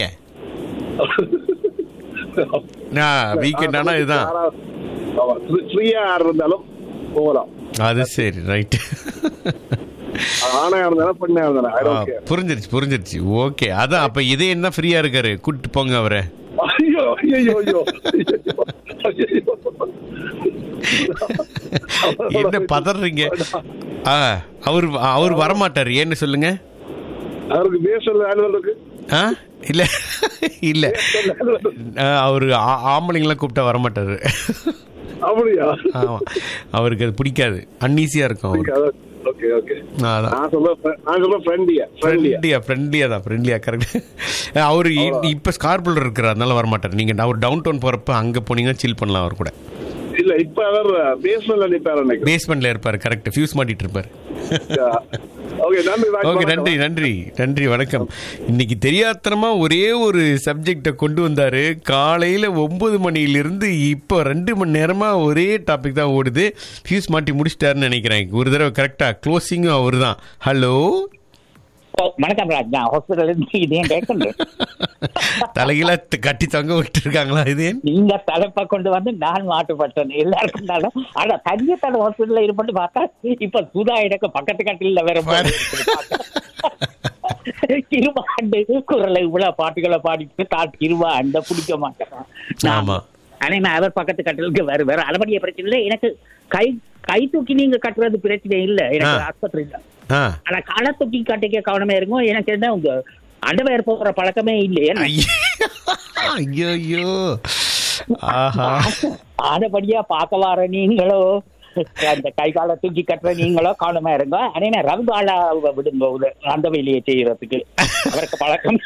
வீக்கெண்ட் ஆனா இதுதான் ஃப்ரீயா யார் இருந்தாலும் போகலாம் அது சரி ரைட் ஆணையா இருந்தாலும் பெண்ணா இருந்தாலும் I don't care. புரிஞ்சிருச்சு புரிஞ்சிருச்சு ஓகே அதான் அப்ப இதே என்ன ஃப்ரீயா இருக்காரு கூட்டிட்டு போங்க அவரை ஐயோ ஐயோ ஐயோ ஐயோ. என்ன பதறீங்க ஆ அவர் அவர் வரமாட்டார் ஏன்னு சொல்லுங்க அவருக்கு பேசல ஆனுவல் இருக்கு ஆ இல்ல இல்ல ஆ, அவரு ஆ- ஆம்பளைங்களாம் கூப்பிட்டா வரமாட்டாரு அப்படியா ஆமா அவருக்கு அது பிடிக்காது அன்னீசியா இருக்கும் அவருக்கு ஓகே ஓகே அதான் நான் சொல்ல நான் சொல்ல ஃப்ரெண்டியா ஃப்ரெண்டியா ஃப்ரெண்ட்லியா ஃப்ரெண்ட்லியா தான் ஃப்ரெண்ட்லியா கரெக்ட் அவர் இப்போ ஸ்கார்புல் இருக்கிற அதனால வரமாட்டார் நீங்க அவர் டவுன் டவுன் போறப்ப அங்க போனீங்கன்னா சில் பண்ணலாம் அவர் கூட இல்ல இப்ப அவர் பேஸ்மெண்ட்ல நிப்பாரு நினைக்கிறேன் பேஸ்மெண்ட்ல இருப்பாரு கரெக்ட் ஃபியூஸ் மாட்டிட்டு இருப்பாரு ஓகே நன்றி ராஜ் ஓகே வணக்கம். நன்றி நன்றி நன்றி வணக்கம் இன்னைக்கு தெரியாத்தனமா ஒரே ஒரு சப்ஜெக்ட கொண்டு வந்தாரு காலையில ஒன்பது மணியிலிருந்து இப்போ ரெண்டு மணி நேரமா ஒரே டாபிக் தான் ஓடுது ஃபியூஸ் மாட்டி முடிச்சிட்டாருன்னு நினைக்கிறேன் ஒரு தடவை கரெக்டா க்ளோசிங்கும் அவர் தான் ஹலோ வணக்கம் ராஜ் நான் ஹாஸ்பிட்டல் இருந்து இதையும் கேட்கணும் தலையில கட்டி தொங்க விட்டு இருக்காங்களா இது ஏன்? நீங்க தலைப்பா கொண்டு வந்து நான் மாட்டுப்பட்டேன் எல்லாருக்கும் நானும் ஆனா தனிய தலை ஹாஸ்பிட்டல்ல இருப்பட்டு பார்த்தா இப்ப சுதா எனக்கு பக்கத்து கட்டில வேற போய் திருவாண்டு குரலை இவ்வளவு பாட்டுகளை பாடிட்டு தான் திருவாண்ட பிடிக்க மாட்டேன் ஆமா. ஆனா நான் அவர் பக்கத்து கட்டலுக்கு வேற வேற அளவடிய பிரச்சனை இல்லை எனக்கு கை கை தூக்கி நீங்க கட்டுறது பிரச்சனை இல்ல எனக்கு ஆ. ஆஸ்பத்திரியில ஆ ஆனா காலை தூக்கி கட்டிக்க கவனமா இருக்கும் எனக்கு என்ன உங்க அண்டவேர் போகிற பழக்கமே இல்லையே ஐயோ ஐயோ ஆஹா ஆனபடியா பார்க்க வர நீங்களோ அந்த கை காலை தூக்கி கட்டுற நீங்களோ கவனமா இருங்க ஆனா ரகுபாலா விடுங்க உத- அந்த வேலையை செய்யறதுக்கு அவருக்கு பழக்கம்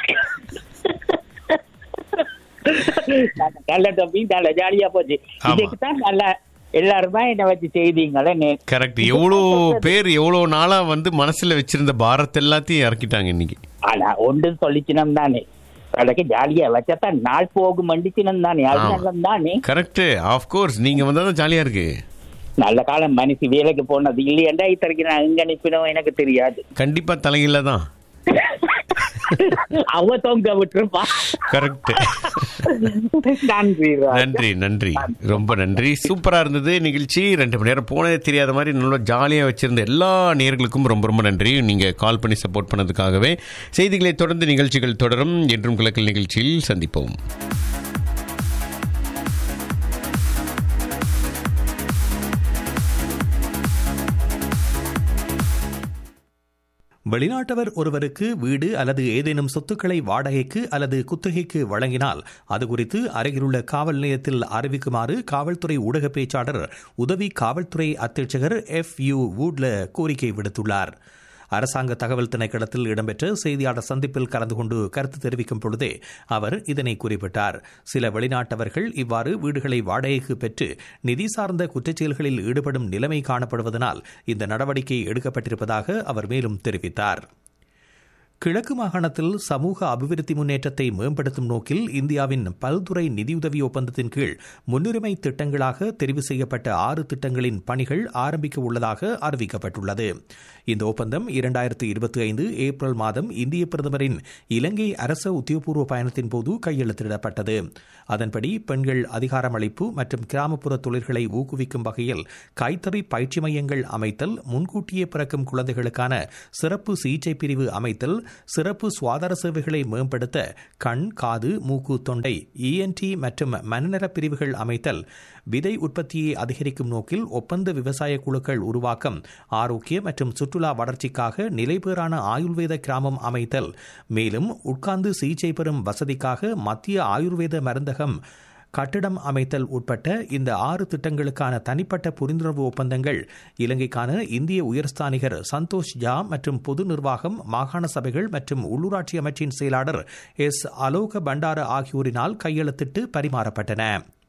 நல்ல தம்பி நல்ல ஜாலியா போச்சு ஆமா. இதுக்கு தான் நல்ல எல்லாருமே என்ன வச்சு செய்தீங்களே நே- கரெக்ட் எவ்வளோ பேர் எவ்வளோ நாளா வந்து மனசுல வச்சிருந்த பாரத் எல்லாத்தையும் இறக்கிட்டாங்க இன்னைக்கு ஆனா ஒன்று சொல்லிச்சினம் தானே அதுக்கு ஜாலியா வச்சதான் நாள் போகும் மண்டிச்சினம் தானே அது ஆமா. நல்லம் தானே கரெக்ட் ஆஃப் கோர்ஸ் நீங்க வந்தா தான் ஜாலியா இருக்கு நல்ல காலம் மனுஷி வேலைக்கு போனது இல்லையண்டா இத்தனைக்கு நான் எங்க அனுப்பினோம் எனக்கு தெரியாது கண்டிப்பா தலையில தான் அவ தொங்க விட்டுருப்பா கரெக்ட் நன்றி ராஜா. நன்றி நன்றி ரொம்ப நன்றி சூப்பரா இருந்தது நிகழ்ச்சி ரெண்டு மணி நேரம் போனதே தெரியாத மாதிரி நல்லா ஜாலியா வச்சிருந்த எல்லா நேர்களுக்கும் ரொம்ப ரொம்ப நன்றி நீங்க கால் பண்ணி சப்போர்ட் பண்ணதுக்காகவே செய்திகளை தொடர்ந்து நிகழ்ச்சிகள் தொடரும் என்றும் கிழக்கல் நிகழ்ச்சியில் சந்திப்போம் வெளிநாட்டவர் ஒருவருக்கு வீடு அல்லது ஏதேனும் சொத்துக்களை வாடகைக்கு அல்லது குத்தகைக்கு வழங்கினால் அது குறித்து அருகிலுள்ள காவல் நிலையத்தில் அறிவிக்குமாறு காவல்துறை ஊடக பேச்சாளர் உதவி காவல்துறை அத்தியட்சகர் எஃப் யூ வூட்ல கோரிக்கை விடுத்துள்ளார் அரசாங்க தகவல் திணைக்களத்தில் இடம்பெற்ற செய்தியாளர் சந்திப்பில் கலந்து கொண்டு கருத்து தெரிவிக்கும் பொழுதே அவர் இதனை குறிப்பிட்டார் சில வெளிநாட்டவர்கள் இவ்வாறு வீடுகளை வாடகைக்கு பெற்று நிதி சார்ந்த குற்றச்செயல்களில் ஈடுபடும் நிலைமை காணப்படுவதனால் இந்த நடவடிக்கை எடுக்கப்பட்டிருப்பதாக அவர் மேலும் தெரிவித்தார் கிழக்கு மாகாணத்தில் சமூக அபிவிருத்தி முன்னேற்றத்தை மேம்படுத்தும் நோக்கில் இந்தியாவின் பல்துறை நிதியுதவி ஒப்பந்தத்தின் கீழ் முன்னுரிமை திட்டங்களாக தெரிவு செய்யப்பட்ட ஆறு திட்டங்களின் பணிகள் ஆரம்பிக்க உள்ளதாக அறிவிக்கப்பட்டுள்ளது இந்த ஒப்பந்தம் இரண்டாயிரத்து இருபத்தி ஐந்து ஏப்ரல் மாதம் இந்திய பிரதமரின் இலங்கை அரச உத்தியோகபூர்வ பயணத்தின் போது கையெழுத்திடப்பட்டது அதன்படி பெண்கள் அதிகாரமளிப்பு மற்றும் கிராமப்புற தொழில்களை ஊக்குவிக்கும் வகையில் கைத்தறி பயிற்சி மையங்கள் அமைத்தல் முன்கூட்டியே பிறக்கும் குழந்தைகளுக்கான சிறப்பு சிகிச்சை பிரிவு அமைத்தல் சிறப்பு சுகாதார சேவைகளை மேம்படுத்த கண் காது மூக்கு தொண்டை இஎன்டி மற்றும் மனநல பிரிவுகள் அமைத்தல் விதை உற்பத்தியை அதிகரிக்கும் நோக்கில் ஒப்பந்த விவசாய குழுக்கள் உருவாக்கம் ஆரோக்கிய மற்றும் சுற்றுலா வளர்ச்சிக்காக நிலைபேறான ஆயுர்வேத கிராமம் அமைத்தல் மேலும் உட்கார்ந்து சிகிச்சை பெறும் வசதிக்காக மத்திய ஆயுர்வேத மருந்தகம் கட்டிடம் அமைத்தல் உட்பட்ட இந்த ஆறு திட்டங்களுக்கான தனிப்பட்ட புரிந்துணர்வு ஒப்பந்தங்கள் இலங்கைக்கான இந்திய உயர்ஸ்தானிகர் சந்தோஷ் ஜா மற்றும் பொது நிர்வாகம் மாகாண சபைகள் மற்றும் உள்ளூராட்சி அமைச்சின் செயலாளர் எஸ் அலோக பண்டார ஆகியோரினால் கையெழுத்திட்டு பரிமாறப்பட்டன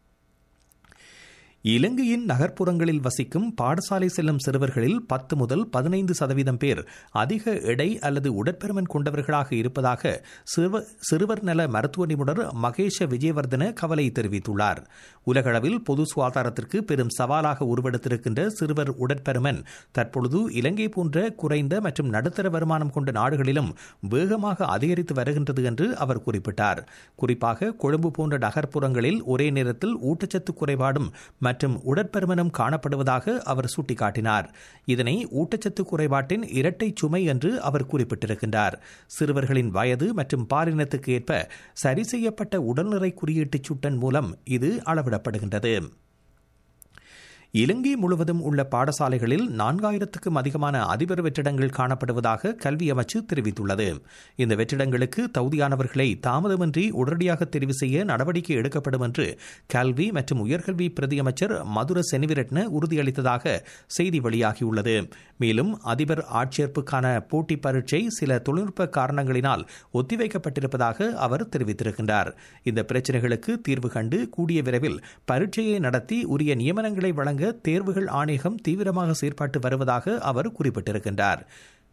இலங்கையின் நகர்ப்புறங்களில் வசிக்கும் பாடசாலை செல்லும் சிறுவர்களில் பத்து முதல் பதினைந்து சதவீதம் பேர் அதிக எடை அல்லது உடற்பெருமன் கொண்டவர்களாக இருப்பதாக சிறுவர் நல மருத்துவ நிபுணர் மகேஷ விஜயவர்தன கவலை தெரிவித்துள்ளார் உலகளவில் பொது சுகாதாரத்திற்கு பெரும் சவாலாக உருவெடுத்திருக்கின்ற சிறுவர் உடற்பெருமன் தற்பொழுது இலங்கை போன்ற குறைந்த மற்றும் நடுத்தர வருமானம் கொண்ட நாடுகளிலும் வேகமாக அதிகரித்து வருகின்றது என்று அவர் குறிப்பிட்டார் குறிப்பாக கொழும்பு போன்ற நகர்ப்புறங்களில் ஒரே நேரத்தில் ஊட்டச்சத்து குறைபாடும் மற்றும் உடற்பருமனும் காணப்படுவதாக அவர் சுட்டிக்காட்டினார் இதனை ஊட்டச்சத்து குறைபாட்டின் இரட்டை சுமை என்று அவர் குறிப்பிட்டிருக்கின்றார் சிறுவர்களின் வயது மற்றும் பாலினத்துக்கு ஏற்ப சரி செய்யப்பட்ட உடல்நிறை குறியீட்டு சுட்டன் மூலம் இது அளவிடப்படுகின்றது இலங்கை முழுவதும் உள்ள பாடசாலைகளில் நான்காயிரத்துக்கும் அதிகமான அதிபர் வெற்றிடங்கள் காணப்படுவதாக கல்வி அமைச்சு தெரிவித்துள்ளது இந்த வெற்றிடங்களுக்கு தகுதியானவர்களை தாமதமின்றி உடனடியாக தெரிவு செய்ய நடவடிக்கை எடுக்கப்படும் என்று கல்வி மற்றும் உயர்கல்வி பிரதியமைச்சர் மதுர செனிவிரட்ன உறுதியளித்ததாக செய்தி வெளியாகியுள்ளது மேலும் அதிபர் ஆட்சேர்ப்புக்கான போட்டி பரீட்சை சில தொழில்நுட்ப காரணங்களினால் ஒத்திவைக்கப்பட்டிருப்பதாக அவர் தெரிவித்திருக்கின்றார் இந்த பிரச்சினைகளுக்கு தீர்வு கண்டு கூடிய விரைவில் பரீட்சையை நடத்தி உரிய நியமனங்களை வழங்க தேர்வுகள் ஆணையகம் தீவிரமாக செயற்பட்டு வருவதாக அவர் குறிப்பிட்டிருக்கின்றார்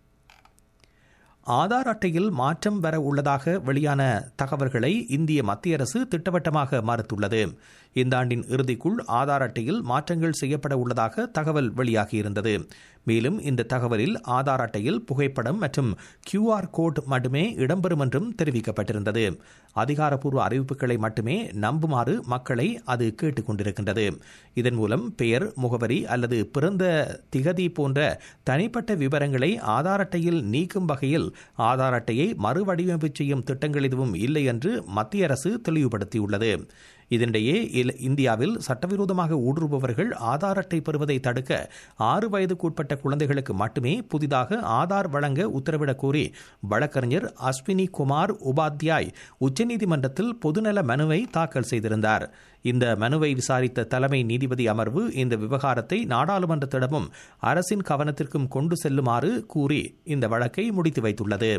ஆதார் அட்டையில் மாற்றம் வர உள்ளதாக வெளியான தகவல்களை இந்திய மத்திய அரசு திட்டவட்டமாக மறுத்துள்ளது இந்த ஆண்டின் இறுதிக்குள் ஆதார் அட்டையில் மாற்றங்கள் செய்யப்பட உள்ளதாக தகவல் வெளியாகியிருந்தது மேலும் இந்த தகவலில் ஆதார் அட்டையில் புகைப்படம் மற்றும் கியூஆர் கோட் மட்டுமே இடம்பெறும் என்றும் தெரிவிக்கப்பட்டிருந்தது அதிகாரப்பூர்வ அறிவிப்புகளை மட்டுமே நம்புமாறு மக்களை அது கேட்டுக் கொண்டிருக்கின்றது இதன் மூலம் பெயர் முகவரி அல்லது பிறந்த திகதி போன்ற தனிப்பட்ட விவரங்களை ஆதார் அட்டையில் நீக்கும் வகையில் ஆதார் அட்டையை மறுவடிவமைப்பு செய்யும் திட்டங்கள் எதுவும் இல்லை என்று மத்திய அரசு தெளிவுபடுத்தியுள்ளது இதனிடையே இந்தியாவில் சட்டவிரோதமாக ஊடுருபவர்கள் ஆதார் அட்டை பெறுவதை தடுக்க ஆறு வயதுக்குட்பட்ட குழந்தைகளுக்கு மட்டுமே புதிதாக ஆதார் வழங்க உத்தரவிடக் கோரி வழக்கறிஞர் அஸ்வினி குமார் உபாத்யாய் உச்சநீதிமன்றத்தில் பொதுநல மனுவை தாக்கல் செய்திருந்தார் இந்த மனுவை விசாரித்த தலைமை நீதிபதி அமர்வு இந்த விவகாரத்தை நாடாளுமன்றத்திடமும் அரசின் கவனத்திற்கும் கொண்டு செல்லுமாறு கூறி இந்த வழக்கை முடித்து வைத்துள்ளது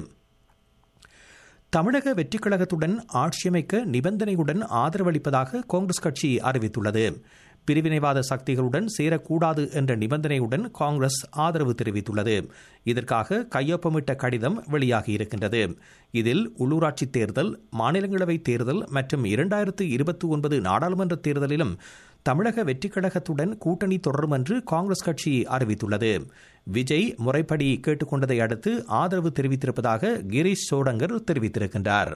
தமிழக வெற்றிக் கழகத்துடன் ஆட்சியமைக்க நிபந்தனையுடன் ஆதரவளிப்பதாக காங்கிரஸ் கட்சி அறிவித்துள்ளது பிரிவினைவாத சக்திகளுடன் சேரக்கூடாது என்ற நிபந்தனையுடன் காங்கிரஸ் ஆதரவு தெரிவித்துள்ளது இதற்காக கையொப்பமிட்ட கடிதம் வெளியாகியிருக்கின்றது இதில் உள்ளூராட்சி தேர்தல் மாநிலங்களவை தேர்தல் மற்றும் இரண்டாயிரத்து இருபத்தி ஒன்பது நாடாளுமன்ற தேர்தலிலும் தமிழக வெற்றிக் கழகத்துடன் கூட்டணி தொடரும் என்று காங்கிரஸ் கட்சி அறிவித்துள்ளது விஜய் முறைப்படி கேட்டுக்கொண்டதை அடுத்து ஆதரவு தெரிவித்திருப்பதாக கிரீஷ் சோடங்கர் தெரிவித்திருக்கின்றார்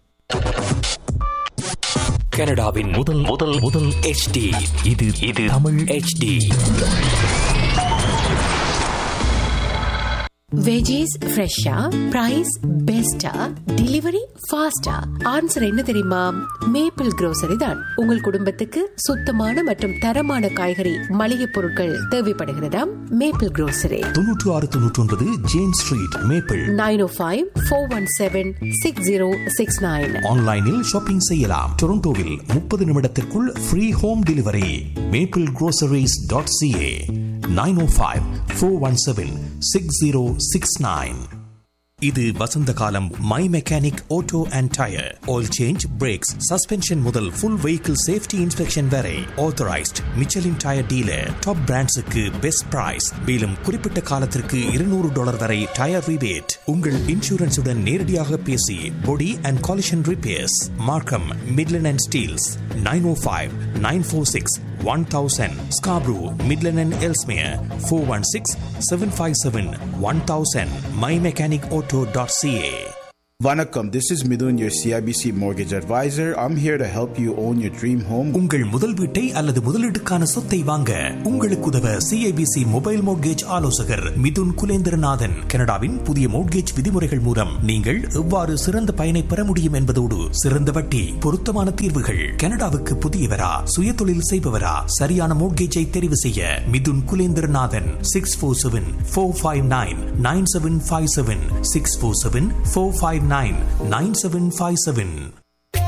கனடாவின் முதல் முதல் முதல் HD இது இது தமிழ் HD வெஜிஸ் ஃப்ரெஷ்ஷா பிரைஸ் பெஸ்டா டெலிவரி ஃபாஸ்டா ஆன்சர் என்ன தெரியுமா மேப்பிள் grocery தான் உங்கள் குடும்பத்துக்கு சுத்தமான மற்றும் தரமான காய்கறி மளிகை பொருட்கள் தேவைப்படுகிறதா மேப்பிள் grocery தொன்னூற்று ஆறு தொன்னூற்றி ஒன்பது Jane street maple nine o five four one seven six zero six nine ஆன்லைனில் ஷாப்பிங் செய்யலாம் டொரண்டோவில் முப்பது நிமிடத்திற்குள் free home delivery maple groceries.ca dot CA nine o five four one seven six zero six nine இது வசந்த காலம் my mechanic auto and tyre oil change brakes suspension முதல் ஃபுல் வெஹிக்கிள் சேஃப்டி இன்ஸ்பெக்ஷன் வரை authorised Michelin tyre dealer top பிராண்ட்ஸுக்கு பெஸ்ட் பிரைஸ் மேலும் குறிப்பிட்ட காலத்திற்கு இருநூறு டாலர் வரை டயர் ரிபேட் உங்கள் இன்சூரன்ஸுடன் நேரடியாக பேசி body and collision repairs Markham Midland and Steeles nine o five nine four six one thousand Scarborough Midland and Ellesmere four one six seven five seven one thousand my mechanic auto dot CA Vanakkam, this is Midun, your CIBC mortgage advisor. I'm here to help you own your dream home. உங்கள் முதல் வீட்டை அல்லது முதலீட்டுக்கான சொத்தை வாங்க உங்களுக்கு உதவ சிஐபிசி மொபைல் மோட்கேஜ் ஆலோசகர் மிதுன் குலேந்திரநாதன் கனடாவின் புதிய மோட்கேஜ் விதிமுறைகள் மூலம் நீங்கள் எவ்வாறு சிறந்த பயனை பெற முடியும் என்பதோடு சிறந்த வட்டி பொருத்தமான தீர்வுகள் கனடாவுக்கு புதியவரா சுய தொழில் செய்பவரா சரியான மோட்கேஜை தெரிவு செய்ய Mithun Kulendranathan six four seven four five nine nine seven five seven six four seven four five nine nine seven five seven